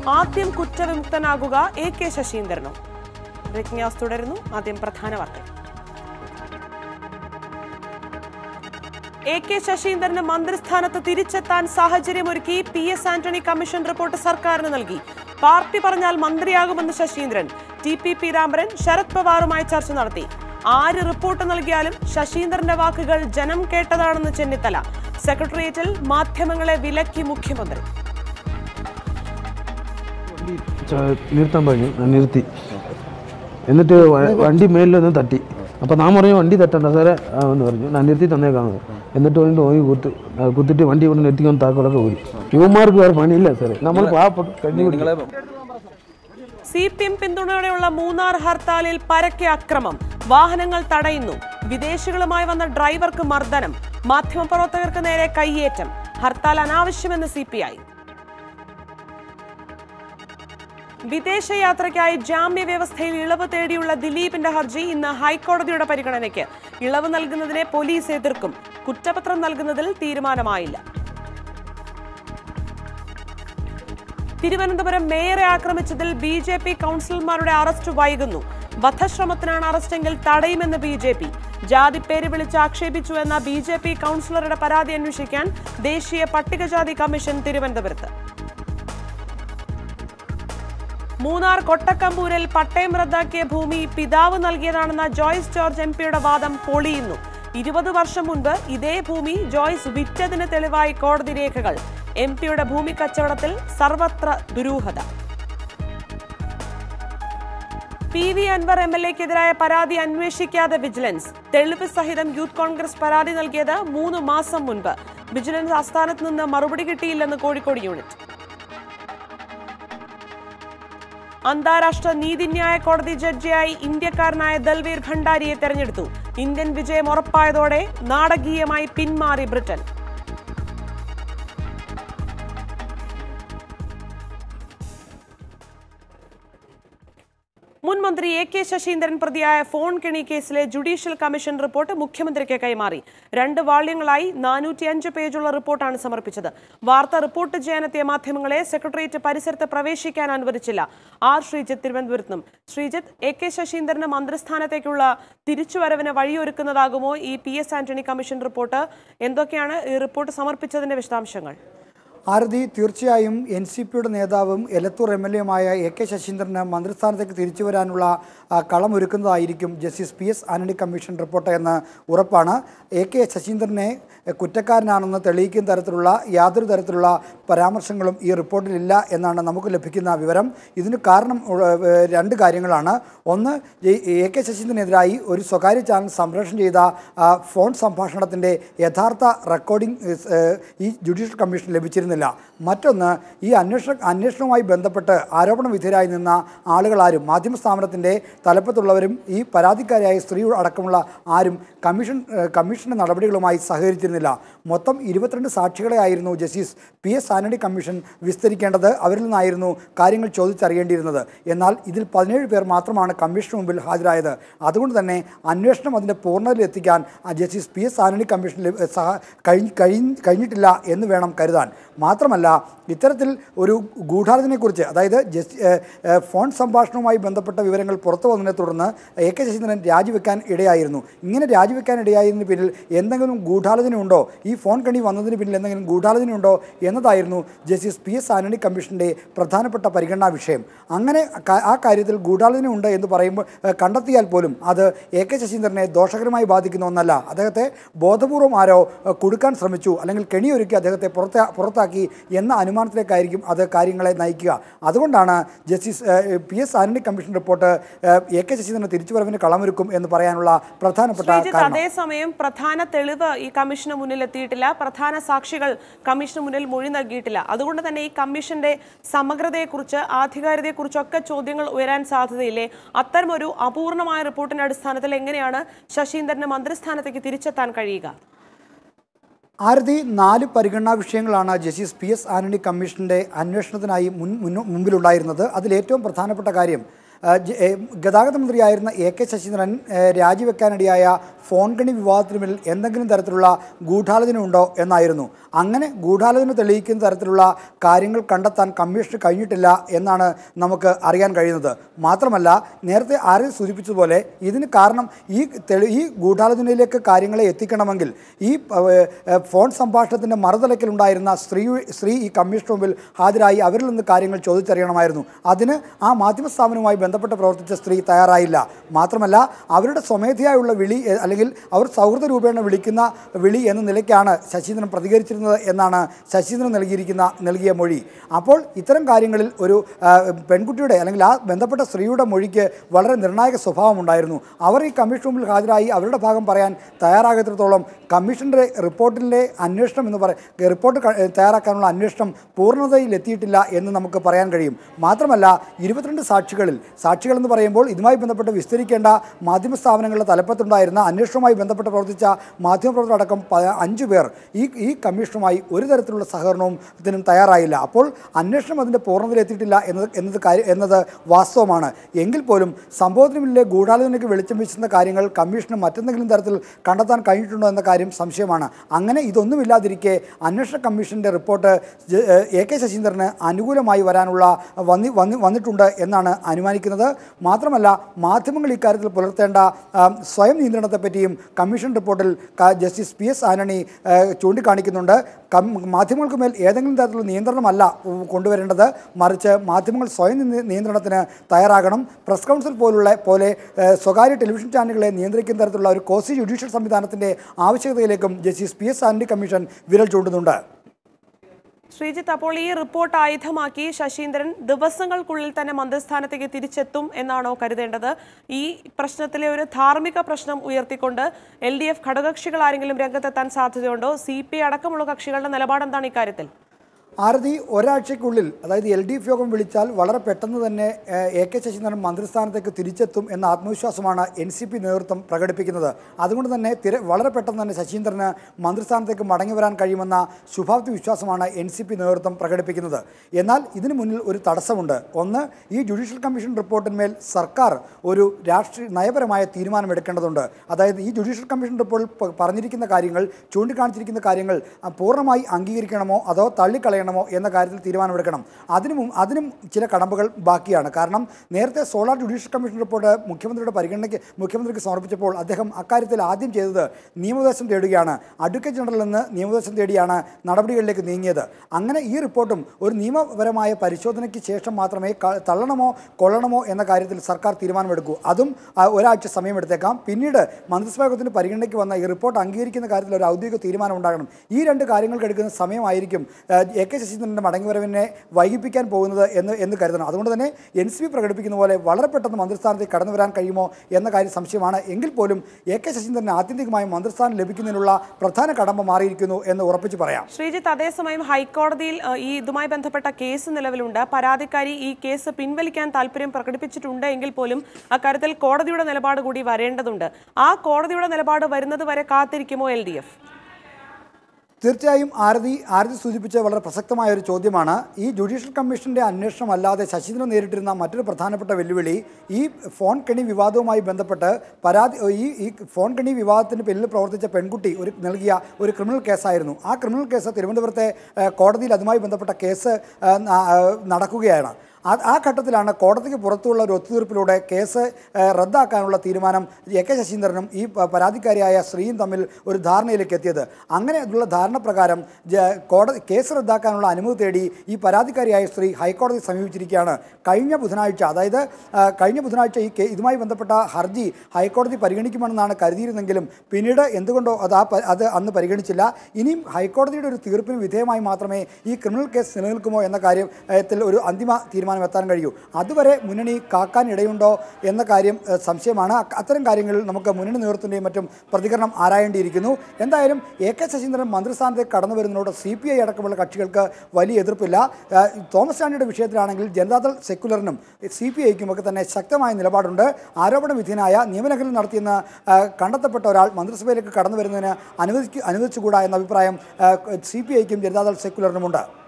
ആദ്യം കുറ്റവിമുക്തനാകുക A K ശശീന്ദ്രനോ ബ്രേക്കിംഗ് ന്യൂസ് തുടരുന്നു ആദ്യം പ്രധാന വാർത്തകൾ എ കെ ശശീന്ദ്രന് മന്ത്രിസ്ഥാനത്ത് തിരിച്ചെത്താൻ സാഹചര്യമൊരുക്കി P S Antony commission report സർക്കാരിന് നൽകി പാർട്ടി പറഞ്ഞാൽ മന്ത്രിയാകുമെന്ന് ശശീന്ദ്രൻ ടി പി പീതാംബരൻ ശരത് പവാറുമായി ചർച്ച നടത്തി ആര് റിപ്പോർട്ട് നൽകിയാലും ശശീന്ദ്രന്റെ വാക്കുകൾ ജനം കേട്ടതാണെന്ന് ചെന്നിത്തല സെക്രട്ടേറിയറ്റിൽ മാധ്യമങ്ങളെ വിലക്കി മുഖ്യമന്ത്രി വണ്ടി ച- നിർത്താൻ പറഞ്ഞു ഞാൻ നിർത്തി എന്നിട്ട് വ- വണ്ടി മേലിലൊന്ന് തട്ടി അപ്പോൾ ഞാൻ പറഞ്ഞു വണ്ടി തട്ടണ്ട സാറേ ആ, എന്ന് പറഞ്ഞു ഞാൻ നിർത്തി തന്നേക്കാന്ന് എന്നിട്ട് വേണ്ടി പോയി കുത്ത് ആ, കുത്തിട്ട് വണ്ടി കൊണ്ട് നിർത്തിക്കൊണ്ട് താക്കോലൊക്കെ പോയി യുവമാർക്ക് വേറെ പണിയില്ല സാറേ നമ്മൾ പാവപ്പെട്ടു കഴിഞ്ഞു കുടിക്കും സി പി എം പിന്തുണയോടെയുള്ള മൂന്നാർ ഹർത്താലിൽ പരക്കെ അക്രമം വാഹനങ്ങൾ തടയുന്നു വിദേശികളുമായി വന്ന ഡ്രൈവർക്ക് മർദ്ദനം മാധ്യമപ്രവർത്തകർക്ക് നേരെ കയ്യേറ്റം ഹർത്താൽ അനാവശ്യമെന്ന് സി പി ഐ വിദേശയാത്രയ്ക്കായി ജാമ്യ വ്യവസ്ഥയിൽ ഇളവ് തേടിയുള്ള ദിലീപിന്റെ ഹർജി ഇന്ന് ഹൈക്കോടതിയുടെ പരിഗണനയ്ക്ക് ഇളവ് നൽകുന്നതിനെ പോലീസ് എതിർക്കും കുറ്റപത്രം നൽകുന്നതിൽ തീരുമാനമായില്ല തിരുവനന്തപുരം മേയറെ ആക്രമിച്ചതിൽ ബി ജെ പി കൗൺസിലർമാരുടെ അറസ്റ്റ് വൈകുന്നു വധശ്രമത്തിനാണ് അറസ്റ്റെങ്കിൽ തടയുമെന്ന് ബി ജെ പി ജാതിപ്പേര് വിളിച്ച് ആക്ഷേപിച്ചു എന്ന ബി ജെ പി കൗൺസിലറുടെ പരാതി അന്വേഷിക്കാൻ ദേശീയ പട്ടികജാതി കമ്മീഷൻ തിരുവനന്തപുരത്ത് മൂന്നാർ കൊട്ടക്കമ്പൂരിൽ പട്ടയം റദ്ദാക്കിയ ഭൂമി പിതാവ് നൽകിയതാണെന്ന ജോയ്സ് ജോർജ് എം പിയുടെ വാദം പൊളിയുന്നു ഇരുപത് വർഷം മുൻപ് ഇതേ ഭൂമി ജോയ്സ് വിറ്റതിന് തെളിവായി കോടതി രേഖകൾ എം പിയുടെ ഭൂമി കച്ചവടത്തിൽ സർവത്ര ദുരൂഹത P V Anvar M L എക്കെതിരായ പരാതി അന്വേഷിക്കാതെ വിജിലൻസ് തെളിവ് സഹിതം യൂത്ത് കോൺഗ്രസ് പരാതി നൽകിയത് മൂന്ന് മാസം മുൻപ് വിജിലൻസ് ആസ്ഥാനത്ത് നിന്ന് മറുപടി കിട്ടിയില്ലെന്ന് കോഴിക്കോട് യൂണിറ്റ് അന്താരാഷ്ട്ര നീതിന്യായ കോടതി ജഡ്ജിയായി ഇന്ത്യക്കാരനായ ദൽവീർ ഭണ്ഡാരിയെ തെരഞ്ഞെടുത്തു ഇന്ത്യൻ വിജയം ഉറപ്പായതോടെ നാടകീയമായി പിന്മാറി ബ്രിട്ടൻ മുൻ മന്ത്രി എ കെ ശശീന്ദ്രൻ പ്രതിയായ ഫോൺ കെണി കേസിലെ ജുഡീഷ്യൽ കമ്മീഷൻ റിപ്പോർട്ട് മുഖ്യമന്ത്രിക്ക് കൈമാറി രണ്ട് വാള്യങ്ങളായി നാനൂറ്റി അഞ്ച് പേജുള്ള റിപ്പോർട്ടാണ് സമർപ്പിച്ചത് വാർത്ത റിപ്പോർട്ട് ചെയ്യാനെത്തിയ മാധ്യമങ്ങളെ സെക്രട്ടേറിയറ്റ് പരിസരത്ത് പ്രവേശിക്കാൻ അനുവദിച്ചില്ല ആർ ശ്രീജിത്ത് തിരുവനന്തപുരത്ത് നിന്നും ശ്രീജിത്ത് എ കെ ശശീന്ദ്രന് മന്ത്രിസ്ഥാനത്തേക്കുള്ള തിരിച്ചുവരവിന് വഴിയൊരുക്കുന്നതാകുമോ ഈ P S Antony commission report എന്തൊക്കെയാണ് ഈ റിപ്പോർട്ട് സമർപ്പിച്ചതിന്റെ വിശദാംശങ്ങൾ ആരതി തീർച്ചയായും എൻ സി പിയുടെ നേതാവും എലത്തൂർ എം എൽ എയുമായ എ കെ ശശീന്ദ്രന് മന്ത്രിസ്ഥാനത്തേക്ക് തിരിച്ചു വരാനുള്ള ആ, കളമൊരുക്കുന്നതായിരിക്കും justice P S Antony commission report എന്ന് ഉറപ്പാണ് എ കെ ശശീന്ദ്രനെ കുറ്റക്കാരനാണെന്ന് തെളിയിക്കുന്ന തരത്തിലുള്ള യാതൊരു തരത്തിലുള്ള പരാമർശങ്ങളും ഈ റിപ്പോർട്ടിലില്ല എന്നാണ് നമുക്ക് ലഭിക്കുന്ന വിവരം ഇതിന് കാരണം ഉള്ള, ഏഹ്, രണ്ട് കാര്യങ്ങളാണ് ഒന്ന് ഈ എ കെ ശശീന്ദ്രനെതിരായി ഒരു സ്വകാര്യ ചാനൽ സംപ്രേഷണം ചെയ്ത ആ, ഫോൺ സംഭാഷണത്തിൻ്റെ യഥാർത്ഥ റെക്കോർഡിംഗ് ഏഹ്, ഈ ജുഡീഷ്യൽ കമ്മീഷൻ ലഭിച്ചിരുന്നില്ല മറ്റൊന്ന് ഈ അന്വേഷണ അന്വേഷണവുമായി ബന്ധപ്പെട്ട് ആരോപണ വിധേയരായി നിന്ന ആളുകളാരും മാധ്യമ സ്ഥാപനത്തിൻ്റെ തലപ്പത്തുള്ളവരും ഈ പരാതിക്കാരിയായ സ്ത്രീ അടക്കമുള്ള ആരും കമ്മീഷൻ ഏഹ്, കമ്മീഷൻ്റെ നടപടികളുമായി സഹകരിച്ചിരുന്നില്ല മൊത്തം ഇരുപത്തിരണ്ട് സാക്ഷികളെ ആയിരുന്നു justice P S Antony commission വിസ്തരിക്കേണ്ടത് അവരിൽ നിന്നായിരുന്നു കാര്യങ്ങൾ ചോദിച്ചറിയേണ്ടിയിരുന്നത് എന്നാൽ ഇതിൽ പതിനേഴ് പേർ മാത്രമാണ് കമ്മീഷന് മുമ്പിൽ ഹാജരായത് അതുകൊണ്ട് തന്നെ അന്വേഷണം അതിൻ്റെ പൂർണ്ണതയിലെത്തിക്കാൻ ആ justice P S Antony commission ലഭ- സഹ കഴിഞ്ഞ് കഴിഞ്ഞ് കഴിഞ്ഞിട്ടില്ല എന്ന് വേണം കരുതാൻ മാത്രമല്ല ഇത്തരത്തിൽ ഒരു ഗൂഢാലോചനയെക്കുറിച്ച് അതായത് ജസ്റ്റ് ഏഹ്, ഏഹ്, ഫോൺ സംഭാഷണവുമായി ബന്ധപ്പെട്ട വിവരങ്ങൾ പുറത്തു വന്നതിനെ തുടർന്ന് എ കെ ശശീന്ദ്രൻ രാജിവെക്കാൻ ഇടയായിരുന്നു ഇങ്ങനെ രാജിവെക്കാൻ ഇടയായതിന് പിന്നിൽ എന്തെങ്കിലും ഗൂഢാലോചന ഉണ്ടോ ഈ ഫോൺ കണി വന്നതിന് പിന്നിൽ എന്തെങ്കിലും ഗൂഢാലോചന ഉണ്ടോ എന്നതായിരുന്നു ജസ്റ്റിസ് പി എസ് ആന്റണി കമ്മീഷൻ്റെ പ്രധാനപ്പെട്ട പരിഗണനാ വിഷയം അങ്ങനെ ക- ആ കാര്യത്തിൽ ഗൂഢാലോചന ഉണ്ട് എന്ന് പറയുമ്പോൾ ഏഹ്, കണ്ടെത്തിയാൽ പോലും അത് എ കെ ശശീന്ദ്രനെ ദോഷകരമായി ബാധിക്കുന്ന ഒന്നല്ല അദ്ദേഹത്തെ ബോധപൂർവം ആരോ ഏഹ്, കുടുക്കാൻ ശ്രമിച്ചു അല്ലെങ്കിൽ കെണിയൊരുക്കി അദ്ദേഹത്തെ പുറത്താ പുറത്താക്കി എന്ന അനുമാനത്തിലേക്കായിരിക്കും അത് കാര്യങ്ങളെ നയിക്കുക അതുകൊണ്ടാണ് ജസ്റ്റിസ് ഏഹ്, P S Antony commission report ഏഹ്, എ കെ ശശീന്ദ്രന് തിരിച്ചുവരവിന് കളമൊരുക്കും എന്ന് പറയാനുള്ള പ്രധാനപ്പെട്ട ശ്രീജിത്ത് കാരണം അതേസമയം പ്രധാന തെളിവ് ഈ കമ്മീഷന് മുന്നിൽ എത്തിയിട്ടില്ല പ്രധാന സാക്ഷികൾ കമ്മീഷന് മുന്നിൽ മൊഴി നൽകിയിട്ടില്ല അതുകൊണ്ട് തന്നെ ഈ കമ്മീഷന്റെ സമഗ്രതയെക്കുറിച്ച് ആധികാരികതയെക്കുറിച്ചൊക്കെ ചോദ്യങ്ങൾ ഉയരാൻ സാധ്യതയില്ലേ അത്തരമൊരു അപൂർണമായ റിപ്പോർട്ടിന്റെ അടിസ്ഥാനത്തിൽ എങ്ങനെയാണ് ശശീന്ദ്രന് മന്ത്രിസ്ഥാനത്തേക്ക് തിരിച്ചെത്താൻ കഴിയുക ആരതി നാല് പരിഗണനാ വിഷയങ്ങളാണ് ജസ്റ്റിസ് പി എസ് ആന്റണി കമ്മീഷന്റെ അന്വേഷണത്തിനായി മുൻ മുന്നോ- മുമ്പിലുണ്ടായിരുന്നത് അതിലേറ്റവും പ്രധാനപ്പെട്ട കാര്യം ആ, ജ- ഏ, ഗതാഗത മന്ത്രിയായിരുന്ന എ കെ ശശീന്ദ്രൻ ഏ, രാജിവെക്കാനിടയായ ഫോൺ കണി വിവാദത്തിന് പിന്നിൽ എന്തെങ്കിലും തരത്തിലുള്ള ഗൂഢാലോചന ഉണ്ടോ എന്നായിരുന്നു അങ്ങനെ ഗൂഢാലോചന തെളിയിക്കുന്ന തരത്തിലുള്ള കാര്യങ്ങൾ കണ്ടെത്താൻ കമ്മീഷന് കഴിഞ്ഞിട്ടില്ല എന്നാണ് നമുക്ക് അറിയാൻ കഴിയുന്നത് മാത്രമല്ല നേരത്തെ ആരും സൂചിപ്പിച്ചതുപോലെ ഇതിന് കാരണം ഈ തെളി ഈ ഗൂഢാലോചനയിലേക്ക് കാര്യങ്ങളെ എത്തിക്കണമെങ്കിൽ ഈ ഏ, ഏ, ഫോൺ സംഭാഷണത്തിൻ്റെ മറുതലക്കിലുണ്ടായിരുന്ന സ്ത്രീ സ്ത്രീ ഈ കമ്മീഷന് മുമ്പിൽ ഹാജരായി അവരിൽ നിന്ന് കാര്യങ്ങൾ ചോദിച്ചറിയണമായിരുന്നു അതിന് ആ മാധ്യമ സ്ഥാപനവുമായി ബന്ധപ്പെട്ട് പ്രവർത്തിച്ച സ്ത്രീ തയ്യാറായില്ല മാത്രമല്ല അവരുടെ സ്വമേധയായുള്ള വിളി എ, അല്ലെങ്കിൽ അവർ സൗഹൃദ രൂപേണ വിളിക്കുന്ന വിളി എന്ന നിലയ്ക്കാണ് ശശീന്ദ്രൻ പ്രതികരിച്ചിരുന്നത് എന്നാണ് ശശീന്ദ്രൻ നൽകിയിരിക്കുന്ന നൽകിയ മൊഴി അപ്പോൾ ഇത്തരം കാര്യങ്ങളിൽ ഒരു ആ, പെൺകുട്ടിയുടെ അല്ലെങ്കിൽ ആ ബന്ധപ്പെട്ട സ്ത്രീയുടെ മൊഴിക്ക് വളരെ നിർണായക സ്വഭാവമുണ്ടായിരുന്നു അവർ ഈ കമ്മീഷൻ മുമ്പിൽ ഹാജരായി അവരുടെ ഭാഗം പറയാൻ തയ്യാറാകത്തിടത്തോളം കമ്മീഷൻ്റെ റിപ്പോർട്ടിലെ അന്വേഷണം എന്ന് പറ റിപ്പോർട്ട് ക- തയ്യാറാക്കാനുള്ള അന്വേഷണം പൂർണ്ണതയിലെത്തിയിട്ടില്ല എന്ന് നമുക്ക് പറയാൻ കഴിയും മാത്രമല്ല ഇരുപത്തിരണ്ട് സാക്ഷികളിൽ സാക്ഷികൾ എന്ന് പറയുമ്പോൾ ഇതുമായി ബന്ധപ്പെട്ട് വിസ്തരിക്കേണ്ട മാധ്യമ സ്ഥാപനങ്ങളുടെ തലപ്പത്തുണ്ടായിരുന്ന അന്വേഷണവുമായി ബന്ധപ്പെട്ട് പ്രവർത്തിച്ച മാധ്യമപ്രവർത്തകർ അടക്കം പ- അഞ്ചു പേർ ഈ ഈ കമ്മീഷനുമായി ഒരു തരത്തിലുള്ള സഹകരണവും ഇതിനും തയ്യാറായില്ല അപ്പോൾ അന്വേഷണം അതിൻ്റെ പൂർണ്ണതയിലെത്തിയിട്ടില്ല എന്നത് എന്നത് കാര്യം എന്നത് വാസ്തവമാണ് എങ്കിൽ പോലും സംഭവത്തിന് പിന്നിലെ ഗൂഢാലോചനയ്ക്ക് വെളിച്ചം വീശുന്ന കാര്യങ്ങൾ കമ്മീഷന് മറ്റെന്തെങ്കിലും തരത്തിൽ കണ്ടെത്താൻ കഴിഞ്ഞിട്ടുണ്ടോ എന്ന കാര്യം സംശയമാണ് അങ്ങനെ ഇതൊന്നുമില്ലാതിരിക്കെ അന്വേഷണ കമ്മീഷൻ്റെ റിപ്പോർട്ട് ജ- ഏഹ് എ കെ ശശീന്ദ്രന് അനുകൂലമായി വരാനുള്ള വന്നി വന്നി വന്നിട്ടുണ്ട് എന്നാണ് അനുമാനിക്കുന്നത് മാത്രമല്ല മാധ്യമങ്ങൾ ഇക്കാര്യത്തിൽ പുലർത്തേണ്ട ആം, സ്വയം നിയന്ത്രണത്തെപ്പറ്റിയും കമ്മീഷൻ റിപ്പോർട്ടിൽ ക- ജസ്റ്റിസ് പി എസ് ആന്റണി ഏഹ്, ചൂണ്ടിക്കാണിക്കുന്നുണ്ട് കം- മാധ്യമങ്ങൾക്ക് മേൽ ഏതെങ്കിലും തരത്തിലുള്ള നിയന്ത്രണമല്ല ഉം, കൊണ്ടുവരേണ്ടത് മറിച്ച് മാധ്യമങ്ങൾ സ്വയം നിയ- നിയന്ത്രണത്തിന് തയ്യാറാകണം പ്രസ് കൗൺസിൽ പോലുള്ള പോലെ ഏഹ്, സ്വകാര്യ ടെലിവിഷൻ ചാനലുകളെ നിയന്ത്രിക്കുന്ന തരത്തിലുള്ള ഒരു കോസി ജുഡീഷ്യൽ സംവിധാനത്തിൻ്റെ ആവശ്യകതയിലേക്കും justice P S Antony commission വിരൽ ചൂണ്ടുന്നുണ്ട് ശ്രീജിത്ത് അപ്പോൾ ഈ റിപ്പോർട്ട് ആയുധമാക്കി ശശീന്ദ്രൻ ദിവസങ്ങൾക്കുള്ളിൽ തന്നെ മന്ത്രിസ്ഥാനത്തേക്ക് തിരിച്ചെത്തും എന്നാണോ കരുതേണ്ടത് ഈ പ്രശ്നത്തിലെ ഒരു ധാർമ്മിക പ്രശ്നം ഉയർത്തിക്കൊണ്ട് എൽ ഡി എഫ് ഘടകകക്ഷികൾ ആരെങ്കിലും രംഗത്തെത്താൻ സാധ്യതയുണ്ടോ സി പി ഐ അടക്കമുള്ള കക്ഷികളുടെ നിലപാടെന്താണ് ഇക്കാര്യത്തിൽ ആരതി ഒരാഴ്ചയ്ക്കുള്ളിൽ അതായത് എൽ ഡി എഫ് യോഗം വിളിച്ചാൽ വളരെ പെട്ടെന്ന് തന്നെ ഏഹ്, എ കെ ശശീന്ദ്രൻ മന്ത്രിസ്ഥാനത്തേക്ക് തിരിച്ചെത്തും എന്ന ആത്മവിശ്വാസമാണ് എൻ സി പി നേതൃത്വം പ്രകടിപ്പിക്കുന്നത് അതുകൊണ്ട് തന്നെ തിര വളരെ പെട്ടെന്ന് തന്നെ ശശീന്ദ്രന് മന്ത്രിസ്ഥാനത്തേക്ക് മടങ്ങി വരാൻ കഴിയുമെന്ന ശുഭാപ്തി വിശ്വാസമാണ് എൻ സി പി നേതൃത്വം പ്രകടിപ്പിക്കുന്നത് എന്നാൽ ഇതിനു മുന്നിൽ ഒരു തടസ്സമുണ്ട് ഒന്ന് ഈ ജുഡീഷ്യൽ കമ്മീഷൻ റിപ്പോർട്ടിന്മേൽ സർക്കാർ ഒരു രാഷ്ട്രീയ നയപരമായ തീരുമാനമെടുക്കേണ്ടതുണ്ട് അതായത് ഈ ജുഡീഷ്യൽ കമ്മീഷൻ റിപ്പോർട്ടിൽ പ- പറഞ്ഞിരിക്കുന്ന കാര്യങ്ങൾ ചൂണ്ടിക്കാണിച്ചിരിക്കുന്ന കാര്യങ്ങൾ ആ, പൂർണ്ണമായി അംഗീകരിക്കണമോ അതോ തള്ളിക്കളയണമോ എന്ന കാര്യത്തിൽ തീരുമാനമെടുക്കണം അതിനും മും- അതിനും ചില കടമ്പകൾ ബാക്കിയാണ് കാരണം നേരത്തെ സോളാർ ജുഡീഷ്യൽ കമ്മീഷൻ റിപ്പോർട്ട് മുഖ്യമന്ത്രിയുടെ പരിഗണനയ്ക്ക് മുഖ്യമന്ത്രിക്ക് സമർപ്പിച്ചപ്പോൾ അദ്ദേഹം അക്കാര്യത്തിൽ ആദ്യം ചെയ്തത് നിയമോപദേശം തേടുകയാണ് അഡ്വക്കേറ്റ് ജനറലിൽ നിന്ന് നിയമോപദേശം തേടിയാണ് നടപടികളിലേക്ക് നീങ്ങിയത് അങ്ങനെ ഈ റിപ്പോർട്ടും ഒരു നിയമപരമായ പരിശോധനയ്ക്ക് ശേഷം മാത്രമേ ക- തള്ളണമോ കൊള്ളണമോ എന്ന കാര്യത്തിൽ സർക്കാർ തീരുമാനമെടുക്കൂ അതും ആ, ഒരാഴ്ച സമയമെടുത്തേക്കാം പിന്നീട് മന്ത്രിസഭാ യോഗത്തിന് പരിഗണനയ്ക്ക് വന്ന ഈ റിപ്പോർട്ട് അംഗീകരിക്കുന്ന കാര്യത്തിൽ ഒരു ഔദ്യോഗിക തീരുമാനം ഉണ്ടാകണം ഈ രണ്ട് കാര്യങ്ങൾക്ക് എടുക്കുന്ന സമയമായിരിക്കും ആ, എ കെ ശശീന്ദ്രൻ്റെ മടങ്ങിവരവിനെ വൈകിപ്പിക്കാൻ പോകുന്നത് എന്ന് എന്ന് കരുതണം അതുകൊണ്ട് തന്നെ എൻ സി പി പ്രകടിപ്പിക്കുന്ന പോലെ വളരെ പെട്ടെന്ന് മന്ത്രിസ്ഥാനത്തേക്ക് കടന്നു വരാൻ കഴിയുമോ എന്ന കാര്യം സംശയമാണ് എങ്കിൽ പോലും എ കെ ശശീന്ദ്രന് ആത്യന്തികമായി മന്ത്രിസ്ഥാനം ലഭിക്കുന്നതിനുള്ള പ്രധാന കടമ്പ മാറിയിരിക്കുന്നു എന്ന് ഉറപ്പിച്ച് പറയാം ശ്രീജിത്ത് അതേസമയം ഹൈക്കോടതിയിൽ ഏഹ്, ഈ ഇതുമായി ബന്ധപ്പെട്ട കേസ് നിലവിലുണ്ട് പരാതിക്കാരി ഈ കേസ് പിൻവലിക്കാൻ താല്പര്യം പ്രകടിപ്പിച്ചിട്ടുണ്ട് എങ്കിൽ പോലും അക്കാര്യത്തിൽ കോടതിയുടെ നിലപാട് കൂടി വരേണ്ടതുണ്ട് ആ കോടതിയുടെ നിലപാട് വരുന്നത് വരെ കാത്തിരിക്കുമോ എൽ ഡി എഫ് തീർച്ചയായും ആരതി ആരതി സൂചിപ്പിച്ച വളരെ പ്രസക്തമായ ഒരു ചോദ്യമാണ് ഈ ജുഡീഷ്യൽ കമ്മീഷന്റെ അന്വേഷണം അല്ലാതെ ശശീന്ദ്രൻ നേരിട്ടിരുന്ന മറ്റൊരു പ്രധാനപ്പെട്ട വെല്ലുവിളി ഈ ഫോൺ കെണി വിവാദവുമായി ബന്ധപ്പെട്ട് പരാതി ഈ ഈ ഫോൺ കെണി വിവാദത്തിന് പിന്നിൽ പ്രവർത്തിച്ച പെൺകുട്ടി ഒരു നൽകിയ ഒരു ക്രിമിനൽ കേസായിരുന്നു ആ ക്രിമിനൽ കേസ് തിരുവനന്തപുരത്തെ ഏഹ്, കോടതിയിൽ അതുമായി ബന്ധപ്പെട്ട കേസ് ഏഹ്, ന- ഏഹ്, നടക്കുകയാണ് ആ ആ ഘട്ടത്തിലാണ് കോടതിക്ക് പുറത്തുള്ള ഒരു ഒത്തുതീർപ്പിലൂടെ കേസ് ഏഹ്, റദ്ദാക്കാനുള്ള തീരുമാനം എ കെ ശശീന്ദ്രനും ഈ പ- പരാതിക്കാരിയായ സ്ത്രീയും തമ്മിൽ ഒരു ധാരണയിലേക്ക് എത്തിയത് അങ്ങനെ ഉള്ള ധാരണ പ്രകാരം ജ- കോടതി കേസ് റദ്ദാക്കാനുള്ള അനുമതി തേടി ഈ പരാതിക്കാരിയായ സ്ത്രീ ഹൈക്കോടതി സമീപിച്ചിരിക്കുകയാണ് കഴിഞ്ഞ ബുധനാഴ്ച അതായത് ആ, കഴിഞ്ഞ ബുധനാഴ്ച ഈ കേ- ഇതുമായി ബന്ധപ്പെട്ട ഹർജി ഹൈക്കോടതി പരിഗണിക്കുമെന്നാണ് കരുതിയിരുന്നെങ്കിലും പിന്നീട് എന്തുകൊണ്ടോ അത് ആ പ- അത് അന്ന് പരിഗണിച്ചില്ല ഇനിയും ഹൈക്കോടതിയുടെ ഒരു തീർപ്പിന് വിധേയമായി മാത്രമേ ഈ ക്രിമിനൽ കേസ് നിലനിൽക്കുമോ എന്ന കാര്യത്തിൽ ഒരു അന്തിമ തീരുമാനം എത്താൻ കഴിയൂ അതുവരെ മുന്നണി കാക്കാൻ ഇടയുണ്ടോ എന്ന കാര്യം ഏഹ്, സംശയമാണ് അ- അത്തരം കാര്യങ്ങളിൽ നമുക്ക് മുന്നണി നേതൃത്വത്തിൻ്റെയും മറ്റും പ്രതികരണം ആരായേണ്ടിയിരിക്കുന്നു എന്തായാലും എ കെ ശശീന്ദ്രൻ മന്ത്രിസ്ഥാനത്തേക്ക് കടന്നു വരുന്നതിനോട് സി പി ഐ അടക്കമുള്ള കക്ഷികൾക്ക് വലിയ എതിർപ്പില്ല ഏഹ്, തോമസ് ചാണ്ടിയുടെ വിഷയത്തിലാണെങ്കിൽ ജനതാദൾ സെക്കുലറിനും സി പി ഐക്കും ഒക്കെ തന്നെ ശക്തമായ നിലപാടുണ്ട് ആരോപണ വിധേയനായ നിയമലംഘനം നടത്തിയെന്ന് ഏഹ്, കണ്ടെത്തപ്പെട്ട ഒരാൾ മന്ത്രിസഭയിലേക്ക് കടന്നു വരുന്നതിന് അനുവദിക്കു അനുവദിച്ചുകൂടാ എന്ന അഭിപ്രായം സി പി ഐക്കും ജനതാദൾ സെക്കുലറിനുമുണ്ട്